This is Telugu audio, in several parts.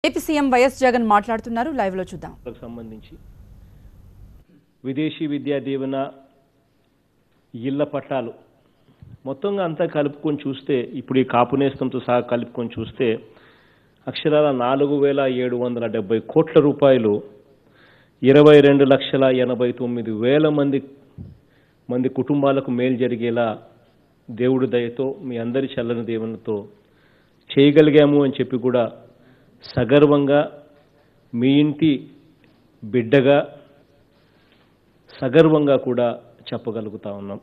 ఏపీ సీఎం వైఎస్ జగన్ మాట్లాడుతున్నారు లైవ్ లో చూద్దాం లకు సంబంధించి విదేశీ విద్యా దీవెన ఇళ్ల పట్టాలు మొత్తంగా అంతా కలుపుకొని చూస్తే ఇప్పుడు ఈ కాపు నేస్తంతో సహా కలుపుకొని చూస్తే అక్షరాల నాలుగు వేల ఏడు వందల డెబ్బై కోట్ల రూపాయలు ఇరవై రెండు లక్షల ఎనభై తొమ్మిది వేల మంది మంది కుటుంబాలకు మేలు జరిగేలా దేవుడి దయతో మీ అందరి చల్లని దేవునితో చేయగలిగాము అని చెప్పి కూడా సగర్వంగా మీ ఇంటి బిడ్డగా సగర్వంగా కూడా చెప్పగలుగుతా ఉన్నాం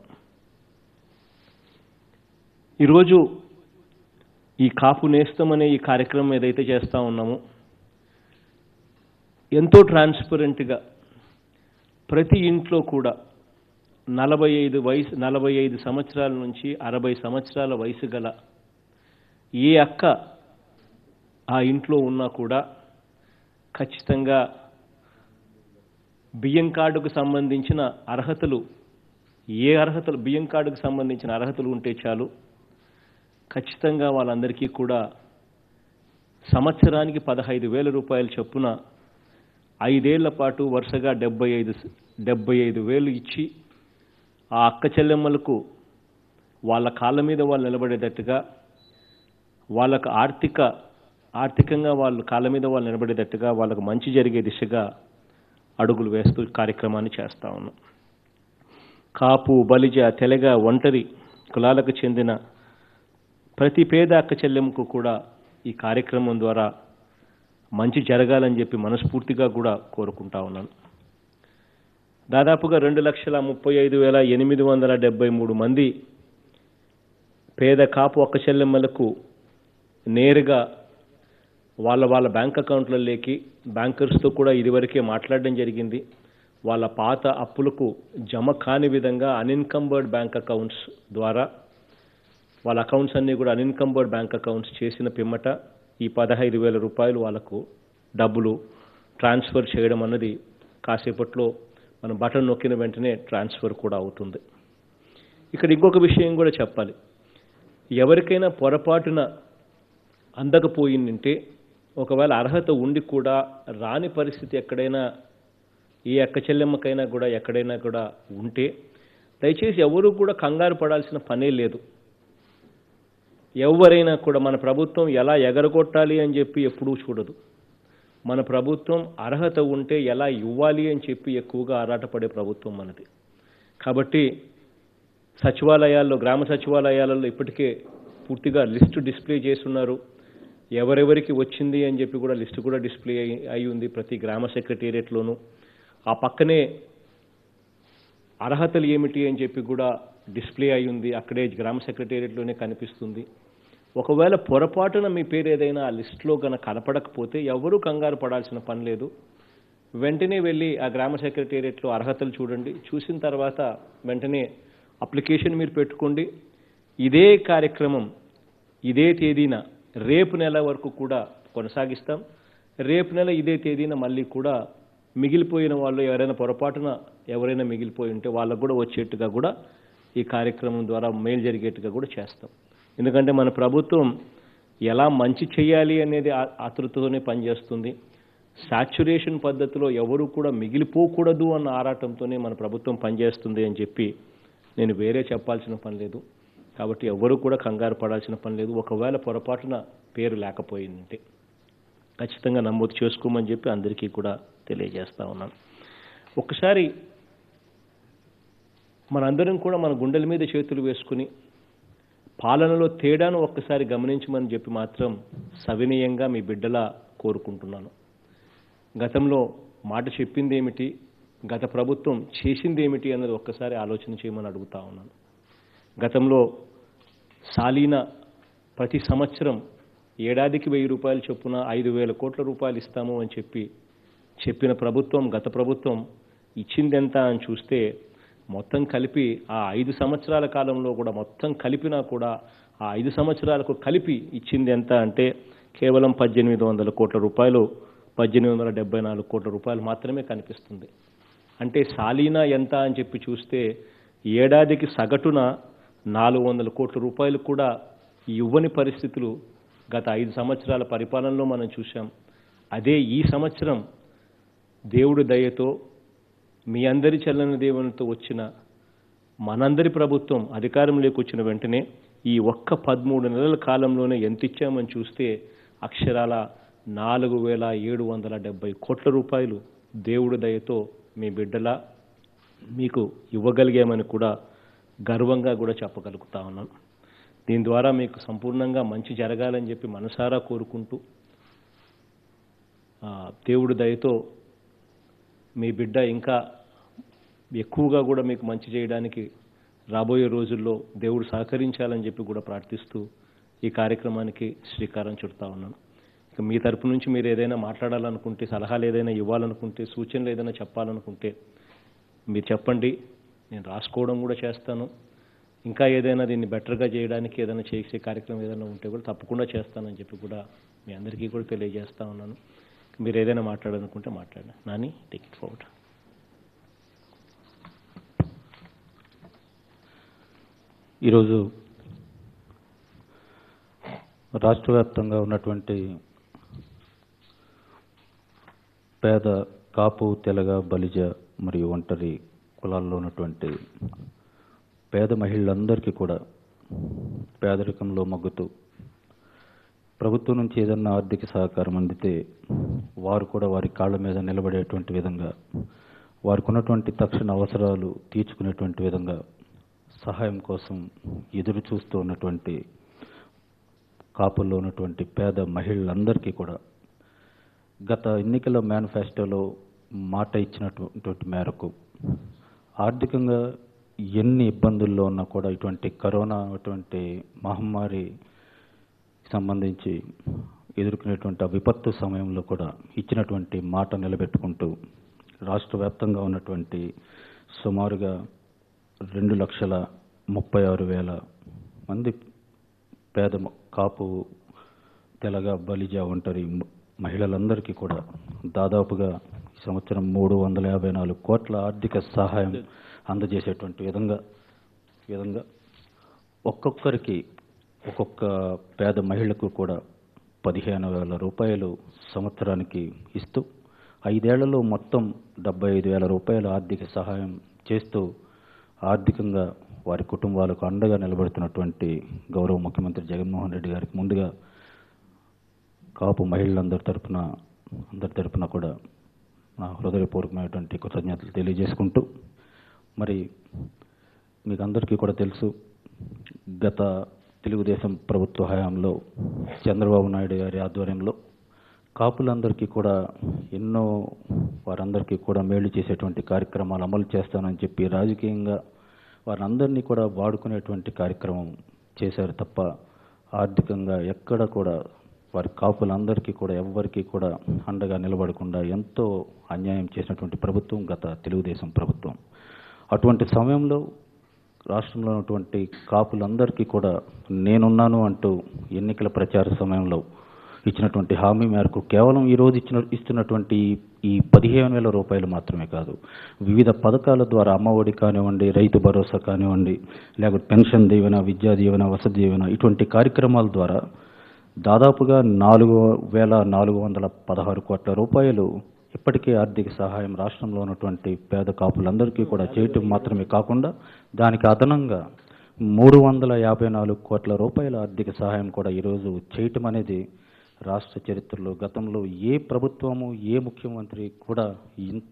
ఈరోజు ఈ కాపు నేస్తం అనే ఈ కార్యక్రమం ఏదైతే చేస్తూ ఉన్నామో ఎంతో ట్రాన్స్పరెంట్గా ప్రతి ఇంట్లో కూడా నలభై ఐదు వయసు నలభై ఐదు సంవత్సరాల నుంచి అరవై సంవత్సరాల వయసు గల ఏ అక్క ఆ ఇంట్లో ఉన్నా కూడా ఖచ్చితంగా బియ్యం కార్డుకు సంబంధించిన అర్హతలు ఏ అర్హతలు బియ్యం కార్డుకు సంబంధించిన అర్హతలు ఉంటే చాలు ఖచ్చితంగా వాళ్ళందరికీ కూడా సంవత్సరానికి పదహైదు వేల రూపాయల చొప్పున ఐదేళ్ల పాటు వరుసగా డెబ్బై ఐదు డెబ్బై ఐదు వేలు ఇచ్చి ఆ అక్క చెల్లెమ్మలకు వాళ్ళ కాళ్ళ మీద వాళ్ళు నిలబడేటట్టుగా వాళ్ళకు ఆర్థిక ఆర్థికంగా వాళ్ళు కాళ్ళ మీద వాళ్ళు నిలబడేటట్టుగా వాళ్ళకు మంచి జరిగే దిశగా అడుగులు వేస్తూ కార్యక్రమాన్ని చేస్తూ ఉన్నాం కాపు బలిజ తెలగ ఒంటరి కులాలకు చెందిన ప్రతి పేద అక్క చెల్లెమ్మకు కూడా ఈ కార్యక్రమం ద్వారా మంచి జరగాలని చెప్పి మనస్ఫూర్తిగా కూడా కోరుకుంటా ఉన్నాను దాదాపుగా రెండు లక్షల ముప్పై ఐదు వేల ఎనిమిది వందల డెబ్బై మూడు మంది పేద కాపు అక్క చెల్లెమ్మలకు నేరుగా వాళ్ళ వాళ్ళ బ్యాంక్ అకౌంట్లలోకి బ్యాంకర్స్తో కూడా ఇదివరకే మాట్లాడడం జరిగింది వాళ్ళ పాత అప్పులకు జమ కాని విధంగా అన్ఇన్కంబర్డ్ బ్యాంక్ అకౌంట్స్ ద్వారా వాళ్ళ అకౌంట్స్ అన్నీ కూడా అన్ఇన్కంబర్డ్ బ్యాంక్ అకౌంట్స్ చేసిన పిమ్మట ఈ పదహైదు వేల రూపాయలు వాళ్ళకు డబ్బులు ట్రాన్స్ఫర్ చేయడం అన్నది కాసేపట్లో మనం బటన్ నొక్కిన వెంటనే ట్రాన్స్ఫర్ కూడా అవుతుంది ఇక్కడ ఇంకొక విషయం కూడా చెప్పాలి ఎవరికైనా పొరపాటున అందకపోయిందంటే ఒకవేళ అర్హత ఉండి కూడా రాని పరిస్థితి ఎక్కడైనా ఏ అక్క చెల్లెమ్మకైనా కూడా ఎక్కడైనా కూడా ఉంటే దయచేసి ఎవరు కూడా కంగారు పడాల్సిన పనే లేదు ఎవరైనా కూడా మన ప్రభుత్వం ఎలా ఎగరగొట్టాలి అని చెప్పి ఎప్పుడూ చూడదు మన ప్రభుత్వం అర్హత ఉంటే ఎలా ఇవ్వాలి అని చెప్పి ఎక్కువగా ఆరాటపడే ప్రభుత్వం మనది కాబట్టి సచివాలయాల్లో గ్రామ సచివాలయాలలో ఇప్పటికే పూర్తిగా లిస్టు డిస్ప్లే చేస్తున్నారు ఎవరెవరికి వచ్చింది అని చెప్పి కూడా లిస్టు కూడా డిస్ప్లే అయి అయి ఉంది ప్రతి గ్రామ సెక్రటేరియట్లోనూ ఆ పక్కనే అర్హతలు ఏమిటి అని చెప్పి కూడా డిస్ప్లే అయి ఉంది అక్కడే గ్రామ సెక్రటేరియట్లోనే కనిపిస్తుంది ఒకవేళ పొరపాటున మీ పేరు ఏదైనా ఆ లిస్టులో కనుక కనపడకపోతే ఎవరూ కంగారు పడాల్సిన పని లేదు వెంటనే వెళ్ళి ఆ గ్రామ సెక్రటేరియట్లో అర్హతలు చూడండి చూసిన తర్వాత వెంటనే అప్లికేషన్ మీరు పెట్టుకోండి ఇదే కార్యక్రమం ఇదే తేదీన రేపు నెల వరకు కూడా కొనసాగిస్తాం రేపు నెల ఇదే తేదీన మళ్ళీ కూడా మిగిలిపోయిన వాళ్ళు ఎవరైనా పొరపాటున ఎవరైనా మిగిలిపోయి ఉంటే వాళ్ళకు కూడా వచ్చేట్టుగా కూడా ఈ కార్యక్రమం ద్వారా మేలు జరిగేట్టుగా కూడా చేస్తాం ఎందుకంటే మన ప్రభుత్వం ఎలా మంచి చేయాలి అనేది ఆ- ఆతృతతోనే పనిచేస్తుంది సాచ్యురేషన్ పద్ధతిలో ఎవరు కూడా మిగిలిపోకూడదు అన్న ఆరాటంతోనే మన ప్రభుత్వం పనిచేస్తుంది అని చెప్పి నేను వేరే చెప్పాల్సిన పని లేదు కాబట్టి ఎవరు కూడా కంగారు పడాల్సిన పని లేదు ఒకవేళ పొరపాటున పేరు లేకపోయిందంటే ఖచ్చితంగా నమోదు చేసుకోమని చెప్పి అందరికీ కూడా తెలియజేస్తా ఉన్నాను ఒక్కసారి మనందరం కూడా మన గుండెల మీద చేతులు వేసుకుని పాలనలో తేడాను ఒక్కసారి గమనించమని చెప్పి మాత్రం సవినయంగా మీ బిడ్డలా కోరుకుంటున్నాను గతంలో మాట చెప్పింది ఏమిటి గత ప్రభుత్వం చేసింది ఏమిటి అన్నది ఒక్కసారి ఆలోచన చేయమని అడుగుతా ఉన్నాను గతంలో సాలీన ప్రతి సంవత్సరం ఏడాదికి వెయ్యి రూపాయలు చొప్పున ఐదు వేల కోట్ల రూపాయలు ఇస్తాము అని చెప్పి చెప్పిన ప్రభుత్వం గత ప్రభుత్వం ఇచ్చింది ఎంత అని చూస్తే మొత్తం కలిపి ఆ ఐదు సంవత్సరాల కాలంలో కూడా మొత్తం కలిపినా కూడా ఆ ఐదు సంవత్సరాలకు కలిపి ఇచ్చింది ఎంత అంటే కేవలం పద్దెనిమిది వందల కోట్ల రూపాయలు పద్దెనిమిది వందల డెబ్బై నాలుగు కోట్ల రూపాయలు మాత్రమే కనిపిస్తుంది అంటే సాలీనా ఎంత అని చెప్పి చూస్తే ఏడాదికి సగటున నాలుగు వందల కోట్ల రూపాయలు కూడా ఇవ్వని పరిస్థితులు గత ఐదు సంవత్సరాల పరిపాలనలో మనం చూసాం అదే ఈ సంవత్సరం దేవుడి దయతో మీ అందరి చల్లని దేవునితో వచ్చిన మనందరి ప్రభుత్వం అధికారంలోకి వచ్చిన వెంటనే ఈ ఒక్క పదమూడు నెలల కాలంలోనే ఎంత ఇచ్చామని చూస్తే అక్షరాల నాలుగు వేల ఏడు వందల డెబ్బై కోట్ల రూపాయలు దేవుడి దయతో మీ బిడ్డల మీకు ఇవ్వగలిగామని కూడా గర్వంగా కూడా చెప్పగలుగుతా ఉన్నాను దీని ద్వారా మీకు సంపూర్ణంగా మంచి జరగాలని చెప్పి మనసారా కోరుకుంటూ ఆ, దేవుడి దయతో మీ బిడ్డ ఇంకా ఎక్కువగా కూడా మీకు మంచి చేయడానికి రాబోయే రోజుల్లో దేవుడు సహకరించాలని చెప్పి కూడా ప్రార్థిస్తూ ఈ కార్యక్రమానికి శ్రీకారం చుడతా ఉన్నాను ఇక మీ తరపు నుంచి మీరు ఏదైనా మాట్లాడాలనుకుంటే సలహాలు ఏదైనా ఇవ్వాలనుకుంటే సూచనలు ఏదైనా చెప్పాలనుకుంటే మీరు చెప్పండి నేను రాసుకోవడం కూడా చేస్తాను ఇంకా ఏదైనా దీన్ని బెటర్గా చేయడానికి ఏదైనా చేసే కార్యక్రమం ఏదైనా ఉంటే కూడా తప్పకుండా చేస్తానని చెప్పి కూడా మీ అందరికీ కూడా తెలియజేస్తా ఉన్నాను మీరు ఏదైనా మాట్లాడాలనుకుంటే మాట్లాడండి నాని టేక్ ఇట్ ఫార్వర్డ్ ఈరోజు రాష్ట్ర వ్యాప్తంగా ఉన్నటువంటి పేద కాపు తెలగ బలిజ మరియు ఒంటరి కులాల్లో ఉన్నటువంటి పేద మహిళలందరికీ కూడా పేదరికంలో మగ్గుతూ ప్రభుత్వం నుంచి ఏదన్నా ఆర్థిక సహకారం అందితే వారు కూడా వారి కాళ్ళ మీద నిలబడేటువంటి విధంగా వారికి ఉన్నటువంటి తక్షణ అవసరాలు తీర్చుకునేటువంటి విధంగా సహాయం కోసం ఎదురు చూస్తూ ఉన్నటువంటి కాపుల్లో ఉన్నటువంటి పేద మహిళలందరికీ కూడా గత ఎన్నికల మేనిఫెస్టోలో మాట ఇచ్చినటువంటి మేరకు ఆర్థికంగా ఎన్ని ఇబ్బందుల్లో ఉన్నా కూడా ఇటువంటి కరోనా అటువంటి మహమ్మారి సంబంధించి ఎదుర్కొనేటువంటి ఆ విపత్తు సమయంలో కూడా ఇచ్చినటువంటి మాట నిలబెట్టుకుంటూ రాష్ట్ర వ్యాప్తంగా ఉన్నటువంటి సుమారుగా రెండు లక్షల ముప్పై ఆరు వేల మంది పేద మ- కాపు తెలగ బలిజ ఒంటరి మ- మహిళలందరికీ కూడా దాదాపుగా ఈ సంవత్సరం మూడు వందల యాభై నాలుగు కోట్ల ఆర్థిక సహాయం అందజేసేటువంటి విధంగా విధంగా ఒక్కొక్కరికి ఒక్కొక్క పేద మహిళకు కూడా పదిహేను వేల రూపాయలు సంవత్సరానికి ఇస్తూ ఐదేళ్లలో మొత్తం డెబ్బై ఐదు వేల రూపాయల ఆర్థిక సహాయం చేస్తూ ఆర్థికంగా వారి కుటుంబాలకు అండగా నిలబడుతున్నటువంటి గౌరవ ముఖ్యమంత్రి జగన్మోహన్ రెడ్డి గారికి ముందుగా కాపు మహిళలందరి తరపున అందరి తరపున కూడా నా హృదయపూర్వకమైనటువంటి కృతజ్ఞతలు తెలియజేసుకుంటూ మరి మీకు అందరికీ కూడా తెలుసు గత తెలుగుదేశం ప్రభుత్వ హయాంలో చంద్రబాబు నాయుడు గారి ఆధ్వర్యంలో కాపులందరికీ కూడా ఎన్నో వారందరికీ కూడా మేలు చేసేటువంటి కార్యక్రమాలు అమలు చేస్తానని చెప్పి రాజకీయంగా వారందరినీ కూడా వాడుకునేటువంటి కార్యక్రమం చేశారు తప్ప ఆర్థికంగా ఎక్కడ కూడా వారి కాపులందరికీ కూడా ఎవ్వరికీ కూడా అండగా నిలబడకుండా ఎంతో అన్యాయం చేసినటువంటి ప్రభుత్వం గత తెలుగుదేశం ప్రభుత్వం అటువంటి సమయంలో రాష్ట్రంలో ఉన్నటువంటి కాపులందరికీ కూడా నేనున్నాను అంటూ ఎన్నికల ప్రచార సమయంలో ఇచ్చినటువంటి హామీ మేరకు కేవలం ఈ రోజు ఇచ్చిన ఇస్తున్నటువంటి ఈ పదిహేను వేల రూపాయలు మాత్రమే కాదు వివిధ పథకాల ద్వారా అమ్మఒడి కానివ్వండి రైతు భరోసా కానివ్వండి లేకపోతే పెన్షన్ దీవెన విద్యా దీవెన వసతి దీవెన ఇటువంటి కార్యక్రమాల ద్వారా దాదాపుగా నాలుగు వేల నాలుగు వందల పదహారు కోట్ల రూపాయలు ఇప్పటికే ఆర్థిక సహాయం రాష్ట్రంలో ఉన్నటువంటి పేద కాపులందరికీ కూడా చేయటం మాత్రమే కాకుండా దానికి అదనంగా మూడు వందల యాభై నాలుగు కోట్ల రూపాయల ఆర్థిక సహాయం కూడా ఈరోజు చేయటం అనేది రాష్ట్ర చరిత్రలో గతంలో ఏ ప్రభుత్వము ఏ ముఖ్యమంత్రి కూడా ఇంత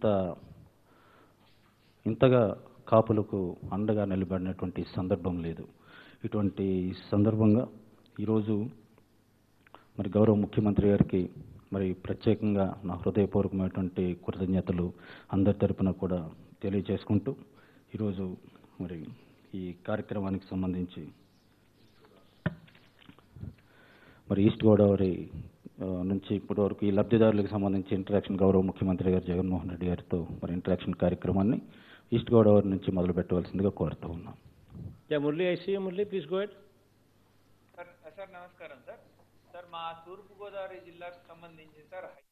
ఇంతగా కాపులకు అండగా నిలబడినటువంటి సందర్భం లేదు ఇటువంటి సందర్భంగా ఈరోజు మరి గౌరవ ముఖ్యమంత్రి గారికి మరి ప్రత్యేకంగా నా హృదయపూర్వకమైనటువంటి కృతజ్ఞతలు అందరి తరపున కూడా తెలియజేసుకుంటూ ఈరోజు మరి ఈ కార్యక్రమానికి సంబంధించి మరి ఈస్ట్ గోదావరి ఆ, నుంచి ఇప్పటి వరకు ఈ లబ్ధిదారులకు సంబంధించి ఇంటరాక్షన్ గౌరవ ముఖ్యమంత్రి గారు జగన్మోహన్ రెడ్డి గారితో మరి ఇంటరాక్షన్ కార్యక్రమాన్ని ఈస్ట్ గోదావరి నుంచి మొదలు పెట్టవలసిందిగా కోరుతూ ఉన్నాం yeah Murali I see Murali please go sir sir నమస్కారం సార్ సార్ మా తూర్పుగోదావరి జిల్లాకు సంబంధించి సార్